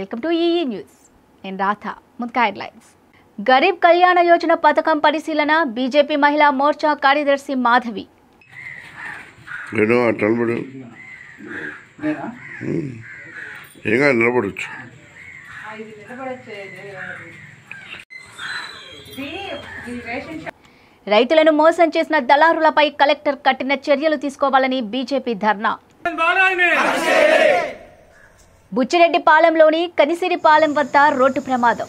Welcome to EE news నేను రాధ ముందుగా headlines Garib కళ్యాణ యోజన పథకం పరిశీలన బీజేపీ మహిళా మోర్చా కార్యదర్శి మాధవి నేను అట్లా నిలబడు ఏం కాదు నిలబడచ్చు రైతులను మోసం చేసిన దళారులపై కలెక్టర్ కఠిన చర్యలు తీసుకోవాలని బీజేపీ ధర్నా బుచ్చిరెడ్డిపాలెంలోని కనిసిరిపాలెం వద్ద రోడ్డు ప్రమాదం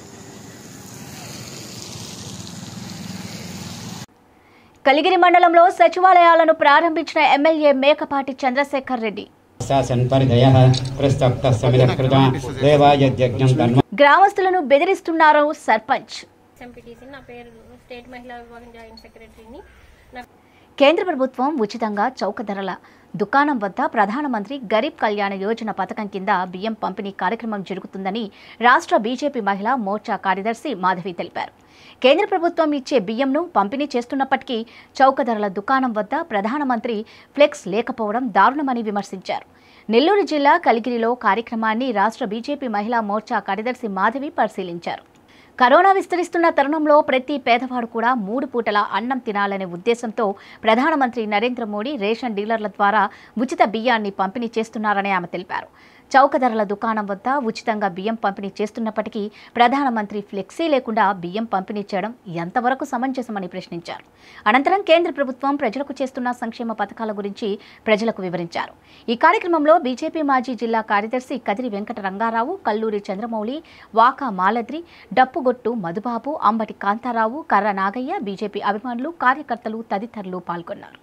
కలిగిరి మండలంలో సచివాలయాలను ప్రారంభించిన ఎమ్మెల్యే మేకపాటి చంద్రశేఖర్ రెడ్డి శాసన్ పరిధయ ప్రస్తప్త సమిధకృత దేవాయజ్ఞం ధర్మ గ్రామస్తులను బెదిరిస్తున్నారు సర్పంచ్ ఎంపీటీసీ నా పేరు స్టేట్ మహిళా విభాగం జాయింట్ సెక్రటరీని నా కేంద్ర ప్రభుత్వం ఉచితంగా చౌక ధరల దుకాణం వద్ద ప్రధానమంత్రి గరీబ్ కళ్యాణ యోజన పథకం కింద బియ్యం పంపిణీ కార్యక్రమం జరుగుతుందని రాష్ట్ర బీజేపీ మహిళా మోర్చా కార్యదర్శి మాధవి తెలిపారు కేంద్ర ప్రభుత్వం ఇచ్చే బియ్యంను పంపిణీ చేస్తున్నప్పటికీ చౌక ధరల దుకాణం వద్ద ప్రధానమంత్రి ఫ్లెక్స్ లేకపోవడం దారుణమని విమర్శించారు నెల్లూరు జిల్లా కలిగిరిలో కార్యక్రమాన్ని రాష్ట్ర బీజేపీ మహిళా మోర్చా కార్యదర్శి మాధవి పరిశీలించారు కరోనా విస్తరిస్తున్న తరుణంలో ప్రతి పేదవాడు కూడా మూడు పూటల అన్నం తినాలనే ఉద్దేశంతో ప్రధానమంత్రి నరేంద్ర మోడీ రేషన్ డీలర్ల ద్వారా ఉచిత బియ్యాన్ని పంపిణీ చేస్తున్నారని ఆమె తెలిపారు చౌక ధరల దుకాణం వద్ద ఉచితంగా బియ్యం పంపిణీ చేస్తున్నప్పటికీ ప్రధానమంత్రి ఫ్లెక్సీ లేకుండా బియ్యం పంపిణీ చేయడం ఎంతవరకు సమంజసమని ప్రశ్నించారు అనంతరం కేంద్ర ప్రభుత్వం ప్రజలకు చేస్తున్న సంక్షేమ పథకాల గురించి ప్రజలకు వివరించారు ఈ కార్యక్రమంలో బీజేపీ మాజీ జిల్లా కార్యదర్శి కదిరి వెంకట రంగారావు కల్లూరి చంద్రమౌళి వాకా మాలద్రి డప్పుగొట్టు మధుబాబు అంబటి కాంతారావు కర్ర నాగయ్య బీజేపీ అభిమానులు కార్యకర్తలు తదితరులు పాల్గొన్నారు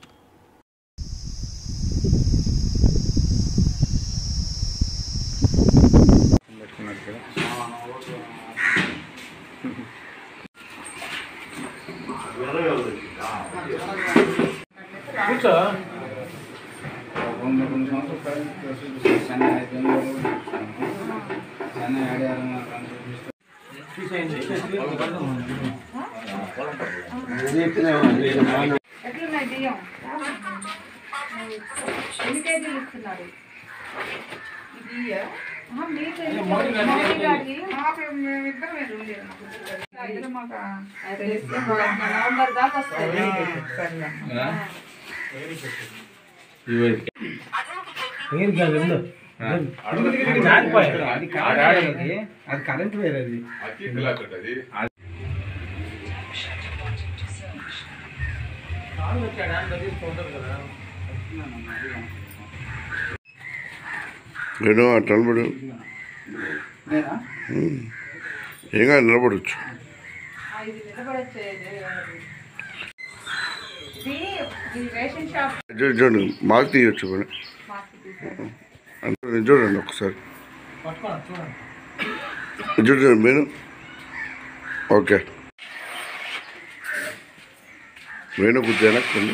ఎట్లున్నాయి బియ్యం ఎన్ని కేజీలు ఇస్తున్నారు ఈ బియ్యం ఆహా, మీకు ఎన్ని కేజీలు? మోడీ గారికి మాకు మేమిద్దరం మీరు ఉండేది మాకు. ఇద్దరు మాకు తెలిస్తే మాకు నవంబర్ దాకా వస్తాయి అది కరెంట్ వేరేది నేను అట్లా నిలబడు ఏం కాదు నిలబడచ్చు ఇది నిలబడొచ్చేది ఇది ఈ రేషన్ షాప్ చూడు చూడండి మాకు తీయచ్చు మరి మాకు తీశారు. అంటే చూడండి ఒకసారి చూడండి మీరు ఓకే వేణు కొద్దిగా వెనక్కండి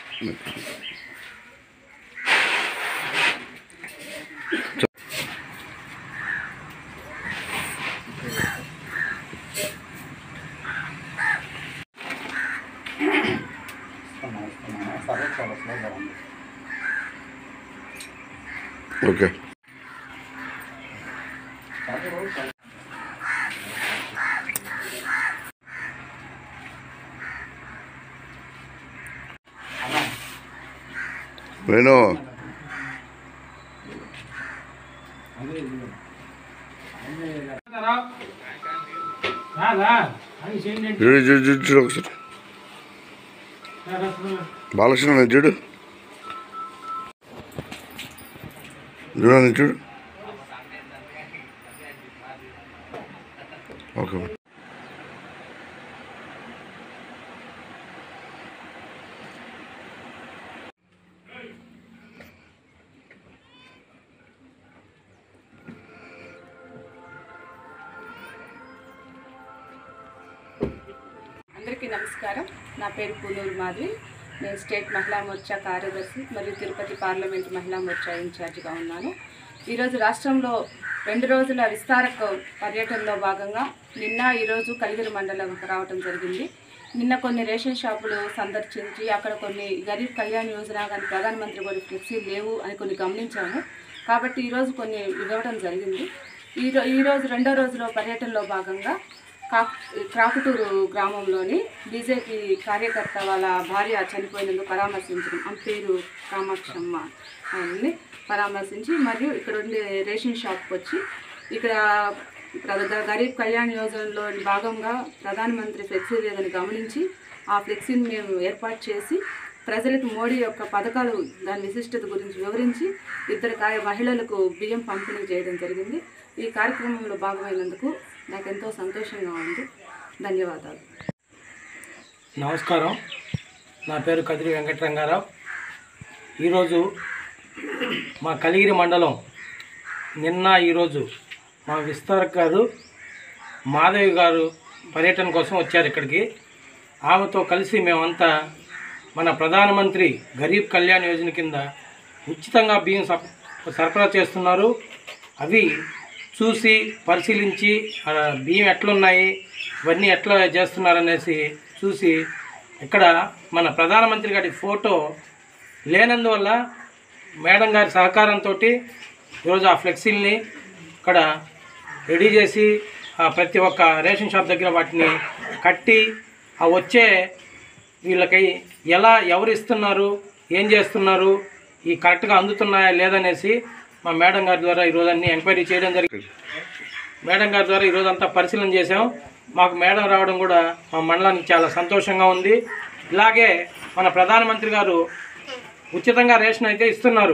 ఓకే వేణు చూడు చూడు చూడు చూడు ఒకసారి బాలకృష్ణ చూడు చూడండి చూడు ఓకే అందరికీ నమస్కారం నా పేరు పూనూరు మాధవి నేను స్టేట్ మహిళా మోర్చా కార్యదర్శి మరియు తిరుపతి పార్లమెంట్ మహిళా మోర్చా ఇన్ఛార్జిగా ఉన్నాను ఈరోజు రాష్ట్రంలో రెండు రోజుల విస్తారక పర్యటనలో భాగంగా నిన్న ఈరోజు కలిగిరి మండలం రావటం జరిగింది నిన్న కొన్ని రేషన్ షాపులు సందర్శించి అక్కడ కొన్ని గరీబ్ కళ్యాణ్ యోజన కానీ ప్రధానమంత్రి కొన్ని ఫ్లెక్సీ లేవు అని కొన్ని గమనించాము కాబట్టి ఈరోజు కొన్ని ఇవ్వడం జరిగింది ఈ రో- ఈరోజు రెండో రోజులో పర్యటనలో భాగంగా కా క్రాకుటూరు గ్రామంలోని బీజేపీ కార్యకర్త వాళ్ళ భార్య చనిపోయినందుకు పరామర్శించడం ఆమె పేరు కామాక్షమ్మ అని పరామర్శించి మరియు ఇక్కడ ఉండే రేషన్ షాప్కి వచ్చి ఇక్కడ ప్ర- గరీబ్ కళ్యాణ్ యోజనలో భాగంగా ప్రధానమంత్రి ఫ్లెక్సీ లేదని గమనించి ఆ ఫ్లెక్సీని మేము ఏర్పాటు చేసి ప్రజలకు మోడీ యొక్క పథకాలు దాని విశిష్టత గురించి వివరించి ఇద్దరు కార్య మహిళలకు బియ్యం పంపిణీ చేయడం జరిగింది ఈ కార్యక్రమంలో భాగమైనందుకు నాకు ఎంతో సంతోషంగా ఉంది ధన్యవాదాలు నమస్కారం నా పేరు కదిరి వెంకటరంగారావు ఈరోజు మా కలిగిరి మండలం నిన్న ఈరోజు మా విస్తారక్ గారు మాధవి గారు పర్యటన కోసం వచ్చారు ఇక్కడికి ఆమెతో కలిసి మేమంతా మన ప్రధానమంత్రి గరీబ్ కళ్యాణ్ యోజన కింద ఉచితంగా బియ్యం సప్- సరఫరా చేస్తున్నారు అవి చూసి పరిశీలించి ఆ బియ్యం ఎట్లున్నాయి ఇవన్నీ ఎట్లా చేస్తున్నారనేసి చూసి ఇక్కడ మన ప్రధానమంత్రి గారి ఫోటో లేనందువల్ల మేడం గారి సహకారంతో ఈరోజు ఆ ఫ్లెక్సీల్ని ఇక్కడ రెడీ చేసి ఆ ప్రతి ఒక్క రేషన్ షాప్ దగ్గర వాటిని కట్టి ఆ వచ్చే వీళ్ళకి ఎలా ఎవరు ఇస్తున్నారు ఏం చేస్తున్నారు ఈ కరెక్ట్గా అందుతున్నాయా లేదనేసి మా మేడం గారి ద్వారా ఈరోజు అన్ని ఎంక్వైరీ చేయడం జరిగింది మేడం గారి ద్వారా ఈరోజు అంతా పరిశీలన చేసాం మాకు మేడం రావడం కూడా మా మండలానికి చాలా సంతోషంగా ఉంది ఇలాగే మన ప్రధానమంత్రి గారు ఉచితంగా రేషన్ అయితే ఇస్తున్నారు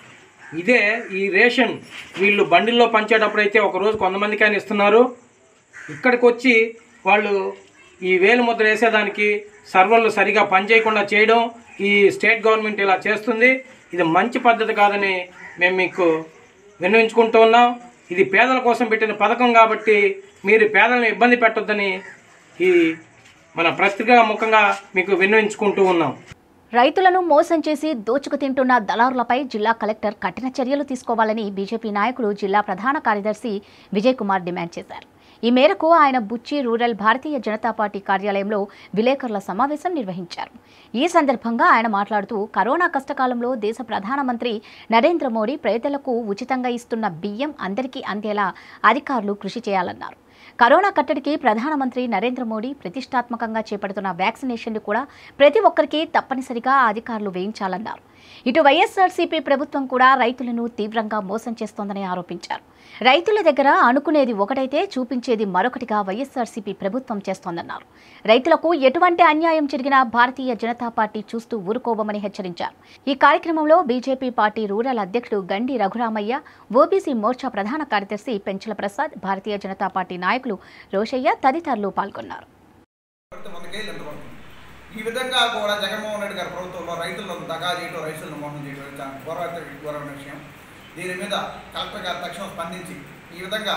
ఇదే ఈ రేషన్ వీళ్ళు బండిల్లో పంచేటప్పుడు అయితే ఒక రోజు కొంతమందికైనా ఇస్తున్నారు ఇక్కడికి వచ్చి వాళ్ళు ఈ వేలు ముద్ర వేసేదానికి సర్వర్లు సరిగా పనిచేయకుండా చేయడం ఈ స్టేట్ గవర్నమెంట్ ఇలా చేస్తుంది ఇది మంచి పద్ధతి కాదని మేము మీకు విన్నవించుకుంటూ ఉన్నాం ఇది పేదల కోసం పెట్టిన పథకం కాబట్టి మీరు పేదలను ఇబ్బంది పెట్టొద్దని ఈ మన పత్రికా ముఖంగా మీకు విన్నవించుకుంటూ ఉన్నాం రైతులను మోసం చేసి దోచుకు తింటున్న దళారులపై జిల్లా కలెక్టర్ కఠిన చర్యలు తీసుకోవాలని బీజేపీ నాయకులు జిల్లా ప్రధాన కార్యదర్శి విజయ్ కుమార్ డిమాండ్ చేశారు ఈ మేరకు ఆయన బుచ్చి రూరల్ భారతీయ జనతా పార్టీ కార్యాలయంలో విలేకరుల సమావేశం నిర్వహించారు ఈ సందర్భంగా ఆయన మాట్లాడుతూ కరోనా కష్టకాలంలో దేశ ప్రధానమంత్రి నరేంద్ర మోడీ పేదలకు ఉచితంగా ఇస్తున్న బియ్యం అందరికీ అందేలా అధికారులు కృషి చేయాలన్నారు కరోనా కట్టడికి ప్రధానమంత్రి నరేంద్ర మోడీ ప్రతిష్టాత్మకంగా చేపడుతున్న వ్యాక్సినేషన్లు కూడా ప్రతి ఒక్కరికి తప్పనిసరిగా ఆ అధికారులు వేయించాలన్నారు ఇటు వైఎస్ఆర్సీపీ ప్రభుత్వం కూడా రైతులను తీవ్రంగా మోసం చేస్తోందని ఆరోపించారు రైతుల దగ్గర అనుకునేది ఒకటైతే చూపించేది మరొకటిగా వైఎస్ఆర్సీపీ ప్రభుత్వం చేస్తోందన్నారు రైతులకు ఎటువంటి అన్యాయం జరిగినా భారతీయ జనతా పార్టీ చూస్తూ ఊరుకోవమని హెచ్చరించారు ఈ కార్యక్రమంలో బీజేపీ పార్టీ రూరల్ అధ్యక్షుడు గండి రఘురామయ్య ఓబీసీ మోర్చా ప్రధాన కార్యదర్శి పెంచల ప్రసాద్ భారతీయ జనతా పార్టీ నాయకులు రోషయ్య తదితరులు పాల్గొన్నారు ప్రభుత్వం వందకేళ్ళు ఎంత పడుతుంది ఈ విధంగా కూడా జగన్మోహన్ రెడ్డి గారి ప్రభుత్వంలో రైతులను దగా చేయడం రైతులను మోసం చేయడం చాలా ఘోరమైన ఘోరమైన విషయం దీని మీద కలెక్టర్ గారు తక్షణం స్పందించి ఈ విధంగా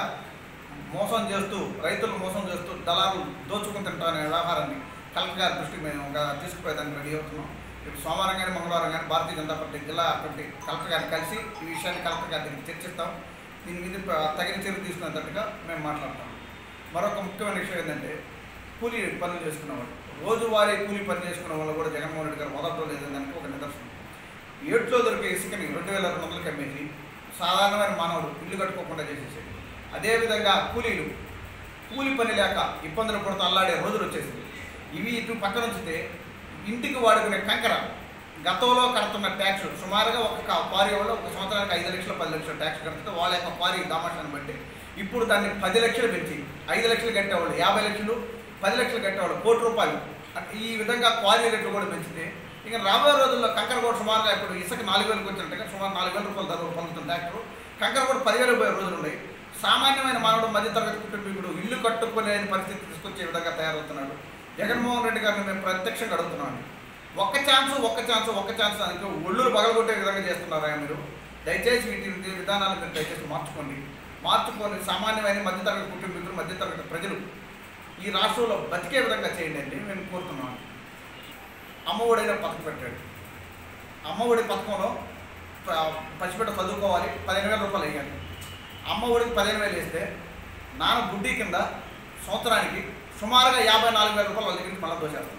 మోసం చేస్తూ రైతులను మోసం చేస్తూ దళారులు దోచుకుని తింటారనే వ్యవహారాన్ని కలెక్టర్ గారి దృష్టికి మేము ఇంకా తీసుకుపోయేదానికి రెడీ అవుతున్నాం ఇప్పుడు సోమవారం కానీ మంగళవారం కానీ భారతీయ జనతా పార్టీ జిల్లా కమిటీ కలెక్టర్ గారిని కలిసి ఈ విషయాన్ని కలెక్టర్ గారి దగ్గరికి చర్చిస్తాం దీని మీద ప- తగిన చర్య తీసుకునేటట్టుగా మేము మాట్లాడతాం మరొక ముఖ్యమైన విషయం ఏంటంటే కూలీ పనులు చేసుకునేవాళ్ళు రోజువారీ కూలీ పని చేసుకునే వాళ్ళు కూడా జగన్మోహన్ రెడ్డి గారు మొదట్లో లేదని దానికి ఒక నిదర్శనం ఏట్లో దొరికే ఇసుకని రెండు వేల రెండు వందలకి అమ్మేసి సాధారణమైన మానవుడు ఇల్లు కట్టుకోకుండా చేసేసాడు అదేవిధంగా కూలీలు కూలి పని లేక ఇబ్బందులు పడుతూ అల్లాడే రోజులు వచ్చేసింది ఇవి ఇటు పక్కన ఉంచితే ఇంటికి వాడుకునే కంకర గతంలో కడుతున్న ట్యాక్స్ సుమారుగా ఒక కా- క్వారీ వాళ్ళు ఒక సంవత్సరానికి ఐదు లక్షలు పది లక్షలు ట్యాక్స్ కడితే వాళ్ళ యొక్క క్వారీ దామాషాన్ని బట్టి ఇప్పుడు దాన్ని పది లక్షలు పెంచి ఐదు లక్షలు కట్టేవాళ్ళు యాభై లక్షలు పది లక్షలు కట్టేవాళ్ళు కోటి రూపాయలు అట్- ఈ విధంగా క్వారీ రేట్లు కూడా పెంచితే ఇక రాబోయే రోజుల్లో కంకర కూడా సుమారుగా ఇప్పుడు ఇసుక నాలుగు వేలకు వచ్చినట్టుగా సుమారు నాలుగు వేల రూపాయల ధర పొందుతుంది ట్రాక్టర్ కంకర కూడా పదివేలు పోయే రోజులు ఉన్నాయి సామాన్యమైన మానవుడు మధ్యతరగతి కుటుంబీకుడు ఇల్లు కట్టుకునే పరిస్థితి తీసుకొచ్చే విధంగా తయారవుతున్నాడు జగన్మోహన్ రెడ్డి గారిని మేము ప్రత్యక్షంగా అడుగుతున్నాం ఒక్క ఛాన్స్ ఒక్క ఛాన్స్ ఒక్క ఛాన్స్ అని ఒళ్ళు పగలగొట్టే విధంగా చేస్తున్నారా మీరు దయచేసి వీటి వీటి విధానాలు మీరు దయచేసి మార్చుకోండి మార్చుకొని సామాన్యమైన మధ్యతరగతి కుటుంబీకులు మధ్యతరగతి ప్రజలు ఈ రాష్ట్రంలో బతికే విధంగా చేయండి అండి మేము కోరుతున్నాం అమ్మఒడైన పథకం పెట్టాడు అమ్మఒడి పథకంలో ప- పసిబిడ్డ చదువుకోవాలి పదిహేను వేల రూపాయలు వేయాలి అమ్మఒడికి పదిహేను వేలు వేస్తే నాన్న బుడ్డి కింద సంవత్సరానికి సుమారుగా యాభై నాలుగు వేల రూపాయలు వాళ్ళ దగ్గర నుంచి మళ్ళీ దోచేస్తున్నాడు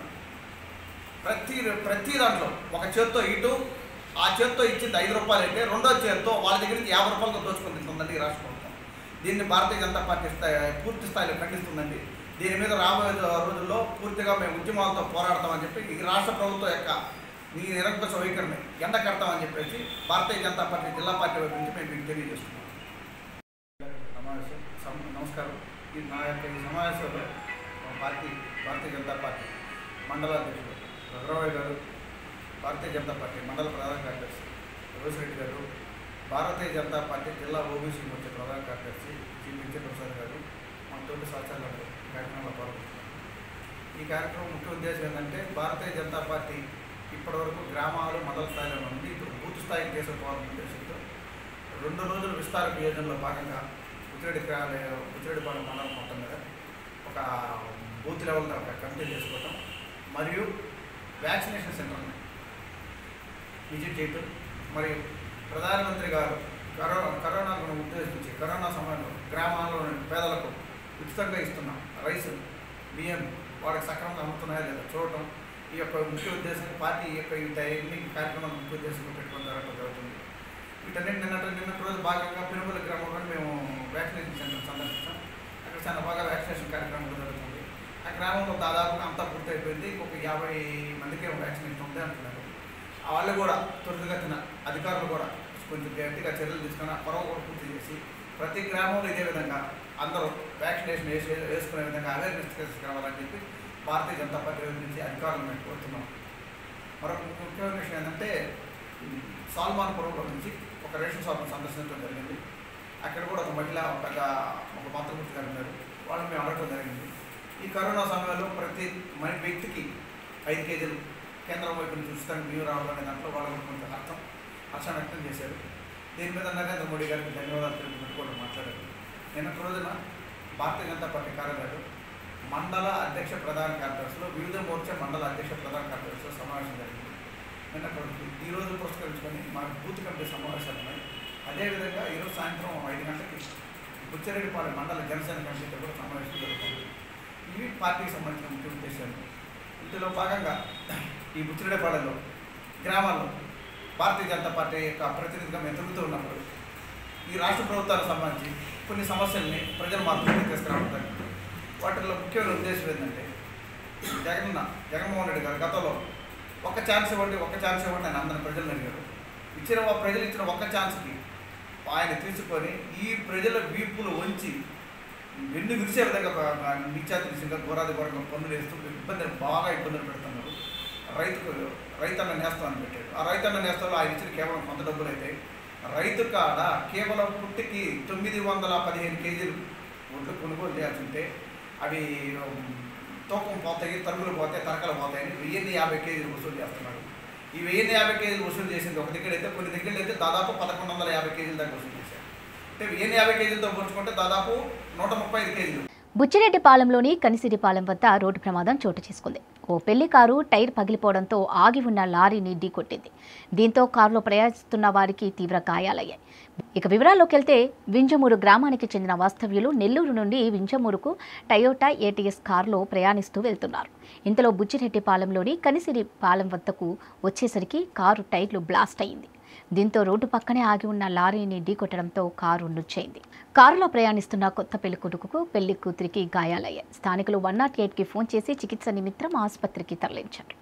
ప్రతి ప్రతి దాంట్లో ఒక చేత్తో ఇటు ఆ చేత్తో ఇచ్చింది ఐదు రూపాయలు అయితే రెండో చేత్తో వాళ్ళ దగ్గర నుంచి యాభై రూపాయలతో దోచుకొని తింటుందండి ఈ రాష్ట్ర ప్రభుత్వం దీన్ని భారతీయ జనతా పార్టీ స్థాయి పూర్తి స్థాయిలో ఖండిస్తుందండి దీని మీద రాబోయే రోజుల్లో పూర్తిగా మేము ఉద్యమాలతో పోరాడతామని చెప్పి ఈ రాష్ట్ర ప్రభుత్వం యొక్క ఈ నిరంకుశ వైఖరిని ఎండ కడతామని చెప్పేసి భారతీయ జనతా పార్టీ జిల్లా పార్టీ వైపు నుంచి మేము మీకు తెలియజేస్తున్నాం సమావేశం సమ- నమస్కారం ఈ నా యొక్క ఈ సమావేశంలో మా పార్టీ భారతీయ జనతా పార్టీ మండల అధ్యక్షుడు రఘురామయ్య గారు భారతీయ జనతా పార్టీ మండల ప్రధాన కార్యదర్శి రోసిరెడ్డి గారు భారతీయ జనతా పార్టీ జిల్లా ఓబీసీ మధ్య ప్రధాన కార్యదర్శి జి విజయ ప్రసాద్ గారు మా తోటి సహచారులు ఈ కార్యక్రమంలో పాల్గొంటున్నారు ఈ కార్యక్రమం ముఖ్య ఉద్దేశం ఏంటంటే భారతీయ జనతా పార్టీ ఇప్పటివరకు గ్రామాలు మండల స్థాయిలో ఉంది ఇప్పుడు బూత్ స్థాయికి తీసుకుపోవాలనే ఉద్దేశంతో రెండు రోజుల విస్తార నియోజనలో భాగంగా ఉచ్చిరెడ్డి ఉచ్చిరెడ్డిపాలెం మండలం మొత్తం మీద ఒక బూత్ లెవెల్ ఒక కమిటీ చేసుకోవటం మరియు వ్యాక్సినేషన్ సెంటర్ని విజిట్ చేయటం మరియు ప్రధానమంత్రి గారు కరోనా కరోనాను ఉద్దేశించి కరోనా సమయంలో గ్రామాల్లోని పేదలకు ఉచితంగా ఇస్తున్నాం రైస్ బియ్యం వాళ్ళకి సక్రమంగా అమ్ముతున్నాయా లేదా చూడటం ఈ యొక్క ముఖ్య ఉద్దేశం పార్టీ ఈ యొక్క ఇంత ఎన్ని కార్యక్రమాలు ముఖ్య ఉద్దేశంగా పెట్టుకుని జరగడం జరుగుతుంది వీటన్నిటి నిన్నటి నిన్నటి రోజు భాగంగా పెనుగోలు గ్రామంలో మేము వ్యాక్సినేషన్ సెంటర్ సందర్శించాం అక్కడ చాలా బాగా వ్యాక్సినేషన్ కార్యక్రమం కూడా జరుగుతుంది ఆ గ్రామంలో దాదాపుగా అంతా పూర్తయిపోయింది ఇంకొక యాభై మందికి వ్యాక్సినేషన్ ఉంది అంటున్నారు వాళ్ళు కూడా త్వరితగతిన అధికారులు కూడా కొంచెం గట్టిగా చర్యలు తీసుకుని ఆ పొరవ కూడా పూర్తి చేసి ప్రతి గ్రామంలో ఇదే విధంగా అందరూ వ్యాక్సినేషన్ వేసి వేసుకునే విధంగా అవేర్నెస్ తీసుకురావాలని చెప్పి భారతీయ జనతా పార్టీ వైపు నుంచి అధికారులను మేము కోరుతున్నాం మరొక ముఖ్యమైన విషయం ఏంటంటే సాల్మాన్పురంలో నుంచి ఒక రేషన్ షాప్ను సందర్శించడం జరిగింది అక్కడ కూడా ఒక మహిళ ఒక పెద్ద ఒక మాతృమూర్తి గారు ఉన్నారు వాళ్ళని మేము అడగడం జరిగింది ఈ కరోనా సమయంలో ప్రతి మన వ్యక్తికి ఐదు కేజీలు కేంద్రం వైపు నుంచి ఉచితంగా బియ్యం రావడం అనే దాంట్లో వాళ్ళు కొంచెం అర్థం హర్షం వ్యక్తం చేశారు దీని మీద నరేంద్ర మోడీ గారికి ధన్యవాదాలు తెలుపుకుంటూ కూడా మాట్లాడారు నిన్నటి రోజున భారతీయ జనతా పార్టీ కార్యాలయంలో మండల అధ్యక్ష ప్రధాన కార్యదర్శిలో వివిధ మోర్చా మండల అధ్యక్ష ప్రధాన కార్యదర్శిలో సమావేశం జరిగింది నిన్న రోజు ఈ రోజు పురస్కరించుకొని మా బూత్ కమిటీ సమావేశాలు ఉన్నాయి అదేవిధంగా ఈరోజు సాయంత్రం ఐదు గంటలకి బుచ్చిరెడ్డిపాలెం మండల జనసేన కమిటీతో కూడా సమావేశం జరుగుతుంది ఇవి పార్టీకి సంబంధించిన ముఖ్య ఉద్దేశాలు ఇందులో భాగంగా ఈ బుచ్చిరెడ్డిపాలెంలో గ్రామాల్లో భారతీయ జనతా పార్టీ యొక్క ప్రతినిధిగా మేము తిరుగుతూ ఉన్నప్పుడు ఈ రాష్ట్ర ప్రభుత్వానికి సంబంధించి కొన్ని సమస్యల్ని ప్రజల మా దృష్టికి తీసుకురావడం జరిగింది వాటిల్లో ముఖ్యమైన ఉద్దేశం ఏంటంటే జగన్ జగన్మోహన్ రెడ్డి గారు గతంలో ఒక్క ఛాన్స్ ఇవ్వండి ఒక్క ఛాన్స్ ఇవ్వండి అని అందరిని ప్రజలు అడిగారు ఇచ్చిన వా- ప్రజలు ఇచ్చిన ఒక్క ఛాన్స్కి ఆయన తీసుకొని ఈ ప్రజల వీపులు వంచి వెన్ను విరిసే విధంగా నిత్యాతి దిశగా ఘోరాది ఘోరంగా పన్నులు వేస్తూ ఇబ్బంది బాగా ఇబ్బందులు పెడుతున్నారు రైతుకు రైతన్న నేస్తం అని పెట్టాడు ఆ రైతన్న నేస్తంలో ఆయన ఇచ్చిన కేవలం కొంత డబ్బులు అయితే రైతు కాడ కేవలం పుట్టికి తొమ్మిది వందల పదిహేను కేజీలు ఒడ్లు కొనుగోలు చేయాల్సి ఉంటే అవి ఉమ్, తూకం పోతాయి తరుగులు పోతాయి తరకలు పోతాయని వెయ్యిన్ని యాభై కేజీలు వసూలు చేస్తున్నాడు ఈ వెయ్యిన్ని యాభై కేజీలు వసూలు చేసింది ఒక దగ్గర అయితే కొన్ని దగ్గర అయితే దాదాపు పదకొండు వందల యాభై కేజీల దాకా వసూలు చేశారు అంటే వెయ్యిన్ని యాభై కేజీలతో పోల్చుకుంటే దాదాపు నూట ముప్పై ఐదు కేజీలు బుచ్చిరెడ్డిపాలెంలోని కనిసిరిపాలెం వద్ద రోడ్డు ప్రమాదం చోటు చేసుకుంది ఓ పెళ్లి కారు టైర్ పగిలిపోవడంతో ఆగి ఉన్న లారీని ఢీకొట్టింది దీంతో కారులో ప్రయాణిస్తున్న వారికి తీవ్ర గాయాలయ్యాయి ఇక వివరాల్లోకి వెళ్తే వింజమూరు గ్రామానికి చెందిన వాస్తవ్యులు నెల్లూరు నుండి వింజమూరుకు టయోటా ఏటీఎస్ కారులో ప్రయాణిస్తూ వెళ్తున్నారు ఇంతలో బుచ్చిరెడ్డిపాలెంలోని కనిసిరి పాలెం వద్దకు వచ్చేసరికి కారు టైర్లు బ్లాస్ట్ అయింది దీంతో రోడ్డు పక్కనే ఆగి ఉన్న లారీని ఢీకొట్టడంతో కారు నుచ్చైంది కారులో ప్రయాణిస్తున్న కొత్త పెళ్లి కొడుకుకు పెళ్లి కూతురికి గాయాలయ్యాయి స్థానికులు వన్ నాట్ ఎయిట్కి ఫోన్ చేసి చికిత్స నిమిత్తం ఆసుపత్రికి తరలించారు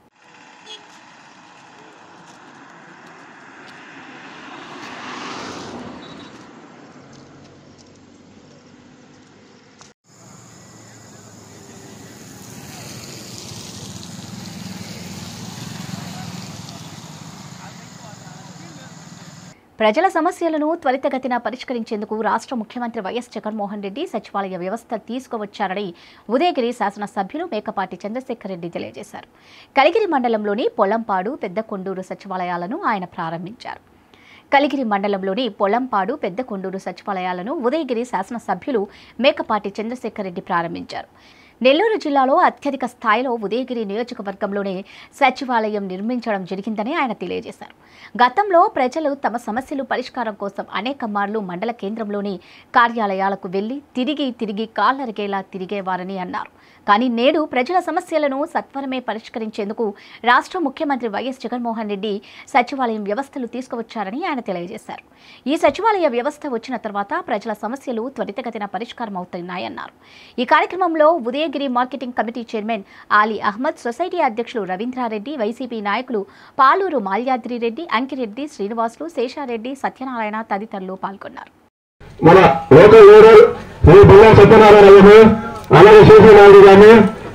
ప్రజల సమస్యలను త్వరితగతిన పరిష్కరించేందుకు రాష్ట్ర ముఖ్యమంత్రి వైఎస్ జగన్మోహన్ రెడ్డి సచివాలయ వ్యవస్థ తీసుకువచ్చారని ఉదయగిరి శాసనసభ్యులు మేకపాటి చంద్రశేఖర్ రెడ్డి తెలియజేశారు కలిగిరి మండలంలోని పొలంపాడు పెద్దకొండూరు సచివాలయాలను ఆయన ప్రారంభించారు కలిగిరి మండలంలోని పొలంపాడు పెద్దకొండూరు సచివాలయాలను ఉదయగిరి శాసనసభ్యులు మేకపాటి చంద్రశేఖర్ రెడ్డి ప్రారంభించారు నెల్లూరు జిల్లాలో అత్యధిక స్థాయిలో ఉదయగిరి నియోజకవర్గంలోనే సచివాలయం నిర్మించడం జరిగిందని ఆయన తెలియజేశారు గతంలో ప్రజలు తమ సమస్యలు పరిష్కారం కోసం అనేక మార్లు మండల కేంద్రంలోని కార్యాలయాలకు వెళ్లి తిరిగి తిరిగి కాళ్ళరిగేలా తిరిగేవారని అన్నారు కానీ నేడు ప్రజల సమస్యలను సత్వరమే పరిష్కరించేందుకు రాష్ట్ర ముఖ్యమంత్రి వైఎస్ జగన్మోహన్ రెడ్డి సచివాలయం వ్యవస్థలు తీసుకువచ్చారని ఆయన తెలియజేశారు ఈ సచివాలయ వ్యవస్థ వచ్చిన తర్వాత ప్రజల సమస్యలు త్వరితగతిన పరిష్కారం అవుతున్నాయన్నారు ఈ కార్యక్రమంలో Udayagiri marketing committee chairman Ali Ahmed society అధ్యక్షులు రవీంద్రారెడ్డి వైసీపీ నాయకులు పాలూరు మాల్యాద్రి రెడ్డి అంకిరెడ్డి శ్రీనివాసులు శేషారెడ్డి సత్యనారాయణ తదితరులు పాల్గొన్నారు మన లోకల్ లీడర్ శ్రీ బుల్లా సత్యనారాయణ గారు అలాగే శేషనాయుడు గారిని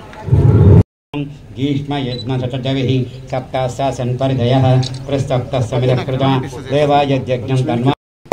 गीष्मयज्ञशतजविः सप्तास्ता सन्परिदयः प्रस्तप्तः समिदः कृता देवायज्ञं तन्वा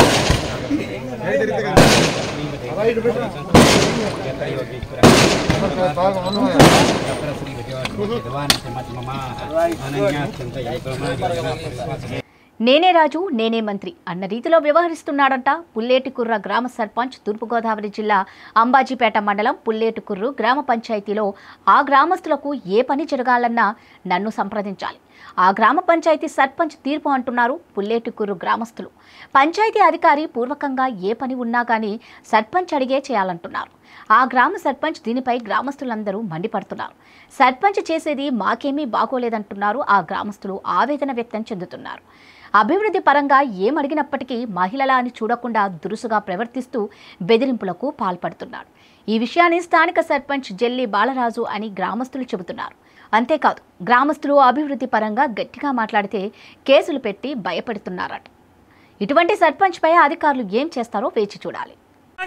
నేనే రాజు నేనే మంత్రి అన్న రీతిలో వ్యవహరిస్తున్నాడంట పుల్లేటికుర్ర గ్రామ సర్పంచ్ తూర్పుగోదావరి జిల్లా అంబాజీపేట మండలం పుల్లేటికుర్రు గ్రామ పంచాయతీలో ఆ గ్రామస్తులకు ఏ పని జరగాలన్నా నన్ను సంప్రదించాలి ఆ గ్రామ పంచాయతీ సర్పంచ్ తీర్పు అంటున్నారు పుల్లేటికుర్రు గ్రామస్తులు పంచాయతీ అధికారి పూర్వకంగా ఏ పని ఉన్నా కానీ సర్పంచ్ అడిగే చేయాలంటున్నారు ఆ గ్రామ సర్పంచ్ దీనిపై గ్రామస్తులందరూ మండిపడుతున్నారు సర్పంచ్ చేసేది మాకేమీ బాగోలేదంటున్నారు ఆ గ్రామస్తులు ఆవేదన వ్యక్తం చెందుతున్నారు అభివృద్ధి పరంగా ఏం అడిగినప్పటికీ మహిళల అని చూడకుండా దురుసుగా ప్రవర్తిస్తూ బెదిరింపులకు పాల్పడుతున్నాడు ఈ విషయాన్ని స్థానిక సర్పంచ్ జెల్లి బాలరాజు అని గ్రామస్తులు చెబుతున్నారు అంతేకాదు గ్రామస్తులు అభివృద్ధి పరంగా గట్టిగా మాట్లాడితే కేసులు పెట్టి భయపెడుతున్నారట ఇటువంటి సర్పంచ్పై అధికారులు ఏం చేస్తారో వేచి చూడాలి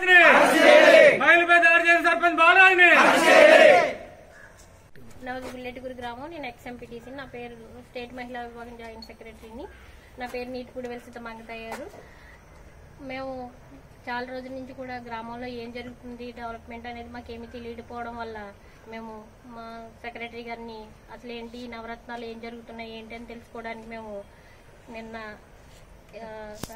నాది గుల్లెటిగురి గ్రామం నేను ఎక్స్ఎంపీటీసీ నా పేరు స్టేట్ మహిళా విభాగం జాయింట్ సెక్రటరీని నా పేరు నీటిపూడి వెలిసిత మంగతయ్యారు మేము చాలా రోజుల నుంచి కూడా గ్రామంలో ఏం జరుగుతుంది డెవలప్మెంట్ అనేది మాకేమీ తెలియకపోవడం వల్ల మేము మా సెక్రటరీ గారిని అసలు ఏంటి ఈ నవరత్నాలు ఏం జరుగుతున్నాయి ఏంటి అని తెలుసుకోవడానికి మేము నిన్న ఆ,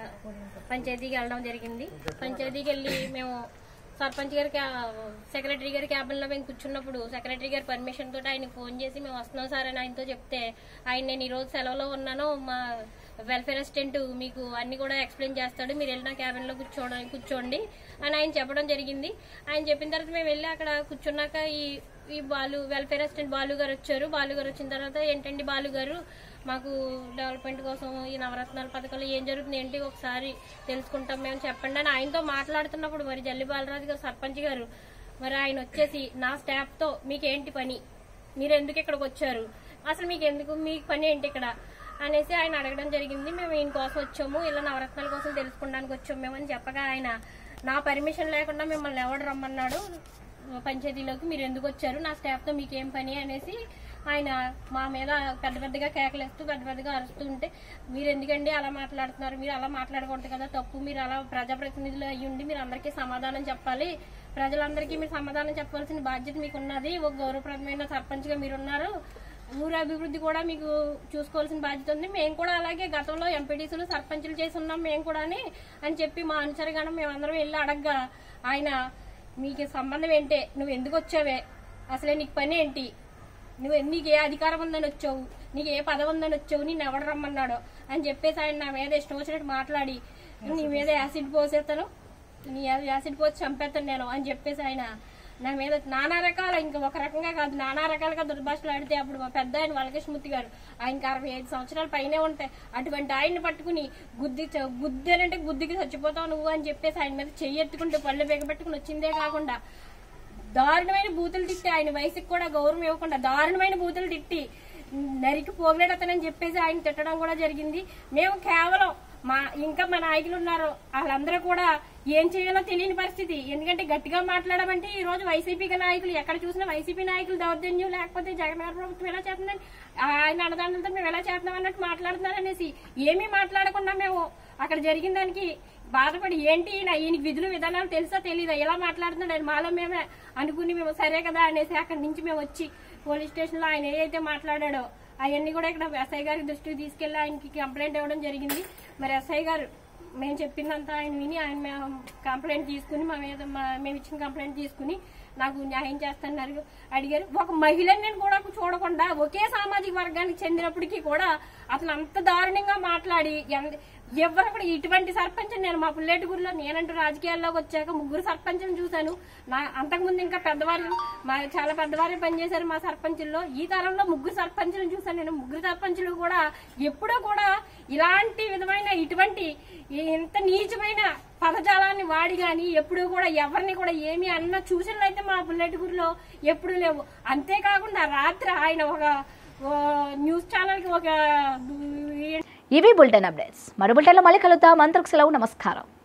పంచాయతీకి వెళ్ళడం జరిగింది పంచాయతీకి వెళ్ళి మేము సర్పంచ్ గారికి సెక్రటరీ గారి క్యాబిన్ లో మేము కూర్చున్నప్పుడు సెక్రటరీ గారి పర్మిషన్ తోటి ఆయన ఫోన్ చేసి మేము వస్తున్నాం సార్ అని ఆయనతో చెప్తే ఆయన నేను ఈ రోజు సెలవులో ఉన్నాను మా వెల్ఫేర్ అసిస్టెంట్ మీకు అన్ని కూడా ఎక్స్ప్లెయిన్ చేస్తాడు మీరు వెళ్ళిన క్యాబిన్ లో కూర్చోవడం కూర్చోండి అని ఆయన చెప్పడం జరిగింది ఆయన చెప్పిన తర్వాత మేము వెళ్ళి అక్కడ కూర్చున్నాక ఈ ఈ బాలు వెల్ఫేర్ అసిస్టెంట్ బాలు గారు వచ్చారు బాలు గారు వచ్చిన తర్వాత ఏంటండి బాలు గారు మాకు డెవలప్మెంట్ కోసం ఈ నవరత్నాల పథకాలు ఏం జరుగుతుంది ఏంటి ఒకసారి తెలుసుకుంటాం మేము చెప్పండి అని ఆయనతో మాట్లాడుతున్నప్పుడు మరి జల్లి బాలరాజు గారు సర్పంచ్ గారు మరి ఆయన వచ్చేసి నా స్టాఫ్ తో మీకేంటి పని మీరు ఎందుకు ఇక్కడికి వచ్చారు అసలు మీకు ఎందుకు మీ పని ఏంటి ఇక్కడ అనేసి ఆయన అడగడం జరిగింది మేము ఈయన కోసం వచ్చాము ఇలా నవరత్నాల కోసం తెలుసుకోవడానికి వచ్చాము మేము అని చెప్పగా ఆయన నా పర్మిషన్ లేకుండా మిమ్మల్ని ఎవడు రమ్మన్నాడు పంచాయతీలోకి మీరు ఎందుకు వచ్చారు నా స్టాఫ్ తో మీకేం పని అనేసి ఆయన మా మీద పెద్ద పెద్దగా కేకలేస్తూ పెద్ద పెద్దగా అరుస్తూ ఉంటే మీరు ఎందుకండి అలా మాట్లాడుతున్నారు మీరు అలా మాట్లాడకూడదు కదా తప్పు మీరు అలా ప్రజాప్రతినిధులు అయ్యి ఉండి మీరు అందరికీ సమాధానం చెప్పాలి ప్రజలందరికీ మీరు సమాధానం చెప్పాల్సిన బాధ్యత మీకు ఉన్నది ఒక గౌరవప్రదమైన సర్పంచ్ గా మీరున్నారు ఊరు అభివృద్ధి కూడా మీకు చూసుకోవాల్సిన బాధ్యత ఉంది మేము కూడా అలాగే గతంలో ఎంపీటీసీలు సర్పంచులు చేసి ఉన్నాం మేము కూడా అని చెప్పి మా అనుచరగానం మేమందరం వెళ్ళి అడగ్గా ఆయన మీకు సంబంధం ఏంటే నువ్వు ఎందుకు వచ్చావే అసలే నీకు పని ఏంటి నువ్వు నీకు ఏ అధికారం ఉందని వచ్చావు నీకు ఏ పదవి ఉందని వచ్చావు నేను ఎవడు రమ్మన్నాడో అని చెప్పేసి ఆయన నా మీద ఇష్టం వచ్చినట్టు మాట్లాడి నీ మీద యాసిడ్ పోసేస్తాను నీ యాసిడ్ పోసి చంపేస్తాను నేను అని చెప్పేసి ఆయన నా మీద నానా రకాల ఇంకా ఒక రకంగా కాదు నానా రకాలుగా దుర్భాషలు ఆడితే అప్పుడు మా పెద్ద ఆయన వలకృష్ణమూర్తి గారు ఆయనకి అరవై ఐదు సంవత్సరాల పైనే ఉంటాయి అటువంటి ఆయన్ని పట్టుకుని గుద్ది గుద్దేనంటే గుద్దికి చచ్చిపోతావు నువ్వు అని చెప్పేసి ఆయన మీద చెయ్యి ఎత్తుకుంటూ పళ్ళు బిగబెట్టుకుని వచ్చిందే కాకుండా దారుణమైన బూతులు తిట్టి ఆయన వయసుకి కూడా గౌరవం ఇవ్వకుండా దారుణమైన బూతులు తిట్టి నరికి పోగలేడతనని చెప్పేసి ఆయన తిట్టడం కూడా జరిగింది మేము కేవలం మా ఇంకా మా నాయకులు ఉన్నారు వాళ్ళందరూ కూడా ఏం చేయాలో తెలియని పరిస్థితి ఎందుకంటే గట్టిగా మాట్లాడమంటే ఈ రోజు వైసీపీ నాయకులు ఎక్కడ చూసినా వైసీపీ నాయకులు దౌర్జన్యం లేకపోతే జగన్ గారి ప్రభుత్వం ఎలా చేస్తుందని ఆయన అన్నదానంతో మేము ఎలా చేస్తున్నాం అన్నట్టు మాట్లాడుతున్నారు అనేసి ఏమీ మాట్లాడకుండా మేము అక్కడ జరిగిన దానికి బాధపడి ఏంటి ఈయన ఈయనకి విధులు విధానాలు తెలుసా తెలీదా ఎలా మాట్లాడుతున్నాడు ఆయన మాలో మేమే అనుకుని మేము సరే కదా అనేసి అక్కడి నుంచి మేము వచ్చి పోలీస్ స్టేషన్ లో ఆయన ఏదైతే మాట్లాడాడో అవన్నీ కూడా ఇక్కడ ఎస్ఐ గారి దృష్టికి తీసుకెళ్లి ఆయనకి కంప్లైంట్ ఇవ్వడం జరిగింది మరి ఎస్ఐ గారు మేము చెప్పిందంతా ఆయన విని ఆయన మేము కంప్లైంట్ తీసుకుని మా మీద మా- మేము ఇచ్చిన కంప్లైంట్ తీసుకుని నాకు న్యాయం చేస్తున్నారు అడిగారు ఒక మహిళని నేను కూడా చూడకుండా ఒకే సామాజిక వర్గానికి చెందినప్పటికీ కూడా అతను అంత దారుణంగా మాట్లాడి ఎన్- ఎవరు కూడా ఇటువంటి సర్పంచ్ నేను మా పుల్లేటిగూరులో నేనంటూ రాజకీయాల్లోకి వచ్చాక ముగ్గురు సర్పంచ్ని చూశాను నా అంతకుముందు ఇంకా పెద్దవారు మా చాలా పెద్దవారే పనిచేశారు మా సర్పంచుల్లో ఈ తరంలో ముగ్గురు సర్పంచులను చూశాను నేను ముగ్గురు సర్పంచులు కూడా ఎప్పుడూ కూడా ఇలాంటి విధమైన ఇటువంటి ఇంత నీచమైన పదజాలాన్ని వాడి కానీ ఎప్పుడూ కూడా ఎవరిని కూడా ఏమి అన్న చూసినట్లు అయితే మా పుల్లెటూరులో ఎప్పుడూ లేవు అంతేకాకుండా రాత్రి ఆయన ఒక ఓ, న్యూస్ ఛానల్కి ఒక ఇవి బులెటిన్ అప్డేట్స్ మరో బులెటిన్లో మళ్ళీ కలుద్దాం అంతకు సెలవు నమస్కారం